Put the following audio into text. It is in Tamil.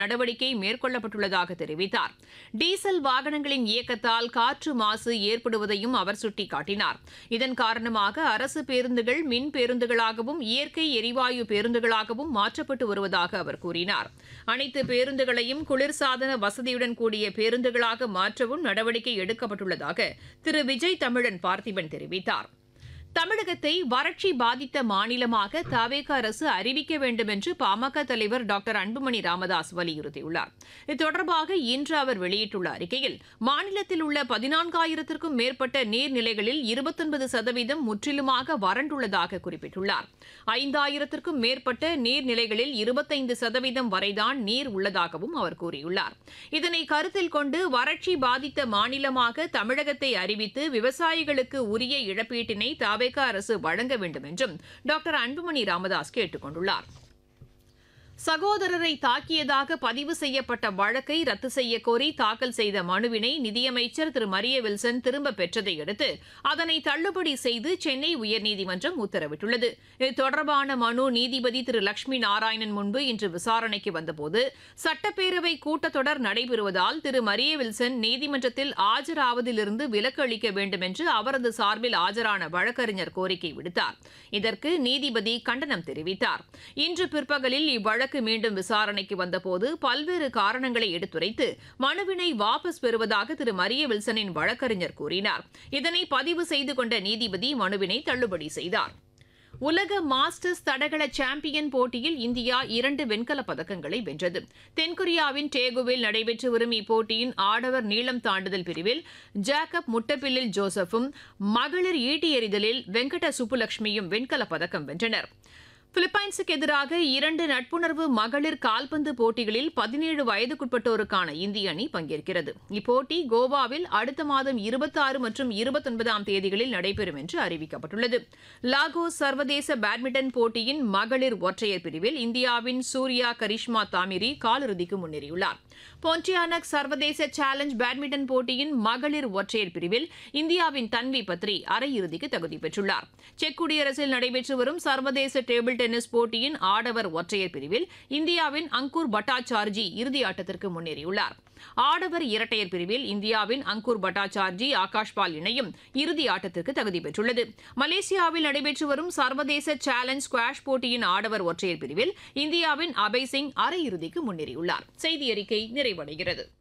நடவடிக்கை மேற்கொள்ளப்பட்டுள்ளதாக தெரிவித்தார் டீசல் வாகனங்களின் இயக்கத்தால் காற்று மாசு ஏற்படுவதையும் அவர் சுட்டிக்காட்டினார் இதன் காரணமாக அரசு பேருந்துகள் மின் பேருந்துகளாகவும் இயற்கை எரிவாயு பேருந்துகளாகவும் மாற்றப்பட்டு வருவதாக அவர் கூறினார் அனைத்து பேருந்துகளையும் குளிர்சாதன வசதியுடன் கூடிய பேருந்துகளாக மாற்றவும் நடவடிக்கை எடுக்கப்பட்டுள்ளதாக திரு விஜய் தமிழன் பார்த்திபன் தெரிவித்தார் தமிழகத்தை வறட்சி பாதித்த மாநிலமாக தவேக அரசு அறிவிக்க வேண்டும் என்று பாமக தலைவர் டாக்டர் அன்புமணி ராமதாஸ் வலியுறுத்தியுள்ளார் இது தொடர்பாக இன்று அவர் வெளியிட்டுள்ள அறிக்கையில் மாநிலத்தில் உள்ள பதினான்காயிரத்திற்கும் மேற்பட்ட நீர்நிலைகளில் இருபத்தொன்பது சதவீதம் முற்றிலுமாக வறண்டுள்ளதாக குறிப்பிட்டுள்ளார் ஐந்தாயிரத்திற்கும் மேற்பட்ட நீர்நிலைகளில் இருபத்தைந்து சதவீதம் வரைதான் நீர் உள்ளதாகவும் அவர் கூறியுள்ளார் இதனை கருத்தில் கொண்டு வறட்சி பாதித்த மாநிலமாக தமிழகத்தை அறிவித்து விவசாயிகளுக்கு உரிய இழப்பீட்டினை தவேக அரசு வழங்க வேண்டும் என்றும் டாக்டர் அன்புமணி ராமதாஸ் கேட்டுக் கொண்டுள்ளார் சகோதரரை தாக்கியதாக பதிவு செய்யப்பட்ட வழக்கை ரத்து செய்ய கோரி தாக்கல் செய்த மனுவினை நிதியமைச்சர் திரு மரிய வில்சன் திரும்ப பெற்றதை அடுத்து அதனை தள்ளுபடி செய்து சென்னை உயர்நீதிமன்றம் உத்தரவிட்டுள்ளது இது தொடர்பான மனு நீதிபதி திரு லட்சுமி நாராயணன் முன்பு இன்று விசாரணைக்கு வந்தபோது சட்டப்பேரவை கூட்டத்தொடர் நடைபெறுவதால் திரு மரிய வில்சன் நீதிமன்றத்தில் ஆஜராவதிலிருந்து விலக்கு அளிக்க வேண்டும் என்று அவரது சார்பில் ஆஜரான வழக்கறிஞர் கோரிக்கை விடுத்தார் இதற்கு நீதிபதி கண்டனம் தெரிவித்தார் இன்று பிற்பகலில் இவ்வழக்கு மீண்டும் விசாரணைக்கு வந்தபோது பல்வேறு காரணங்களை எடுத்துரைத்து மனுவினை வாபஸ் பெறுவதாக திரு மரிய வில்சனின் வழக்கறிஞர் கூறினார் இதனை பதிவு செய்து கொண்ட நீதிபதி மனுவினை தள்ளுபடி செய்தார் உலக மாஸ்டர்ஸ் தடகள சாம்பியன் போட்டியில் இந்தியா இரண்டு வெண்கலப் பதக்கங்களை வென்றது தென்கொரியாவின் டேகுவில் நடைபெற்று வரும் இப்போட்டியின் ஆடவர் நீளம் தாண்டுதல் பிரிவில் ஜாக்கப் முட்டப்பில்லில் ஜோசப்பும் மகளிர் ஈட்டி எறிதலில் வெங்கட சுப்புலட்சுமியும் வெண்கலப் பதக்கம் வென்றனர் பிலிப்பைன்ஸுக்கு எதிராக இரண்டு நட்புணர்வு மகளிர் கால்பந்து போட்டிகளில் பதினேழு வயதுக்குட்பட்டோருக்கான இந்திய அணி பங்கேற்கிறது இப்போட்டி கோவாவில் அடுத்த மாதம் இருபத்தாறு மற்றும் இருபத்தொன்பதாம் தேதிகளில் நடைபெறும் என்று அறிவிக்கப்பட்டுள்ளது லாகோஸ் சர்வதேச பேட்மிண்டன் போட்டியின் மகளிர் ஒற்றையர் பிரிவில் இந்தியாவின் சூர்யா கரிஷ்மா தாமிரி காலிறுதிக்கு முன்னேறியுள்ளார் போன்டியானக் சர்வதேச சேலஞ்ச் பேட்மிண்டன் போட்டியின் மகளிர் ஒற்றையர் பிரிவில் இந்தியாவின் தன்வி பத்ரி அரையிறுதிக்கு தகுதி பெற்றுள்ளார் செக் குடியரசில் நடைபெற்று வரும் சர்வதேச டேபிள் டென்னிஸ் போட்டியின் ஆடவர் ஒற்றையர் பிரிவில் இந்தியாவின் அங்கூர் பட்டாச்சார்ஜி இறுதி ஆட்டத்திற்கு முன்னேறியுள்ளார் ஆடவர் இரட்டையர் பிரிவில் இந்தியாவின் அங்கூர் பட்டாச்சார்ஜி ஆகாஷ் பால் இணையும் இறுதி ஆட்டத்திற்கு தகுதி பெற்றுள்ளது மலேசியாவில் நடைபெற்று வரும் சர்வதேச சேலஞ்ச் ஸ்குவாஷ் போட்டியின் ஆடவர் ஒற்றையர் பிரிவில் இந்தியாவின் அபய் சிங் அரையிறுதிக்கு முன்னேறியுள்ளார் செய்தி அறிக்கை நிறைவடைகிறது